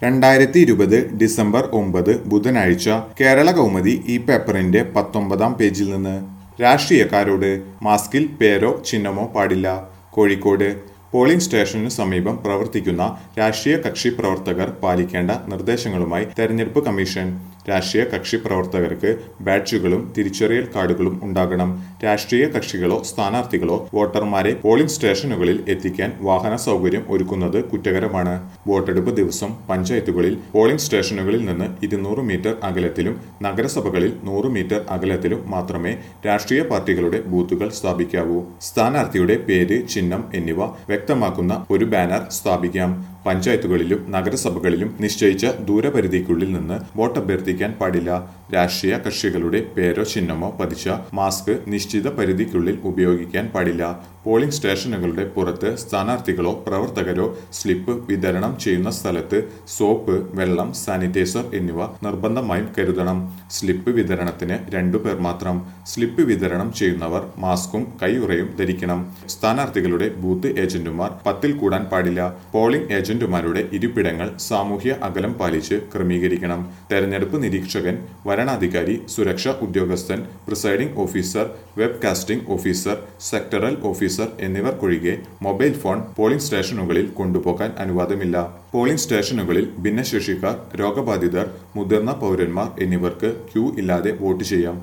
രണ്ടായിരത്തി ഇരുപത് ഡിസംബർ ഒമ്പത് ബുധനാഴ്ച കേരള കൗമുദി ഈ പേപ്പറിന്റെ പത്തൊമ്പതാം പേജിൽ നിന്ന് രാഷ്ട്രീയക്കാരോട് മാസ്കിൽ പേരോ ചിഹ്നമോ പാടില്ല കോഴിക്കോട് പോളിംഗ് സ്റ്റേഷനു സമീപം പ്രവർത്തിക്കുന്ന രാഷ്ട്രീയ കക്ഷി പ്രവർത്തകർ പാലിക്കേണ്ട നിർദ്ദേശങ്ങളുമായി തെരഞ്ഞെടുപ്പ് കമ്മീഷൻ രാഷ്ട്രീയ കക്ഷി പ്രവർത്തകർക്ക് ബാഡ്ജുകളും തിരിച്ചറിയൽ കാർഡുകളും ഉണ്ടാകണം രാഷ്ട്രീയ കക്ഷികളോ സ്ഥാനാർത്ഥികളോ വോട്ടർമാരെ പോളിംഗ് സ്റ്റേഷനുകളിൽ എത്തിക്കാൻ വാഹന സൗകര്യം ഒരുക്കുന്നത് കുറ്റകരമാണ് വോട്ടെടുപ്പ് ദിവസം പഞ്ചായത്തുകളിൽ പോളിംഗ് സ്റ്റേഷനുകളിൽ നിന്ന് ഇരുന്നൂറ് മീറ്റർ അകലത്തിലും നഗരസഭകളിൽ നൂറ് മീറ്റർ അകലത്തിലും മാത്രമേ രാഷ്ട്രീയ പാർട്ടികളുടെ ബൂത്തുകൾ സ്ഥാപിക്കാവൂ സ്ഥാനാർത്ഥിയുടെ പേര് ചിഹ്നം എന്നിവ വ്യക്തമാക്കുന്ന ഒരു ബാനർ സ്ഥാപിക്കാം പഞ്ചായത്തുകളിലും നഗരസഭകളിലും നിശ്ചയിച്ച ദൂരപരിധിക്കുള്ളിൽ നിന്ന് വോട്ട് അഭ്യർത്ഥിക്കാൻ പാടില്ല രാഷ്ട്രീയ കക്ഷികളുടെ പേരോ ചിഹ്നമോ പതിച്ച മാസ്ക് നിശ്ചിത പരിധിക്കുള്ളിൽ ഉപയോഗിക്കാൻ പാടില്ല പോളിംഗ് സ്റ്റേഷനുകളുടെ പുറത്ത് സ്ഥാനാർത്ഥികളോ പ്രവർത്തകരോ സ്ലിപ്പ് വിതരണം ചെയ്യുന്ന സ്ഥലത്ത് സോപ്പ് വെള്ളം സാനിറ്റൈസർ എന്നിവ നിർബന്ധമായും കരുതണം സ്ലിപ്പ് വിതരണത്തിന് രണ്ടു പേർ മാത്രം സ്ലിപ്പ് വിതരണം ചെയ്യുന്നവർ മാസ്കും കൈയുറയും ധരിക്കണം സ്ഥാനാർത്ഥികളുടെ ബൂത്ത് ഏജന്റുമാർ പത്തിൽ കൂടാൻ പാടില്ല പോളിംഗ് ഏജന്റുമാരുടെ ഇരിപ്പിടങ്ങൾ സാമൂഹ്യ അകലം പാലിച്ച് ക്രമീകരിക്കണം തെരഞ്ഞെടുപ്പ് നിരീക്ഷകൻ വരണാധികാരി സുരക്ഷാ ഉദ്യോഗസ്ഥൻ presiding officer web casting officer sectoral officer എന്നിവർക്കൊഴികെ മൊബൈൽ ഫോൺ പോളിംഗ് സ്റ്റേഷനുകളിൽ കൊണ്ടുപോകാൻ അനുവാദമില്ല പോളിംഗ് സ്റ്റേഷനുകളിൽ ഭിന്നശേഷിക്കാർ രോഗബാധിതർ മുതിർന്ന പൗരന്മാർ എന്നിവർക്ക് ക്യൂ ഇല്ലാതെ വോട്ട് ചെയ്യാം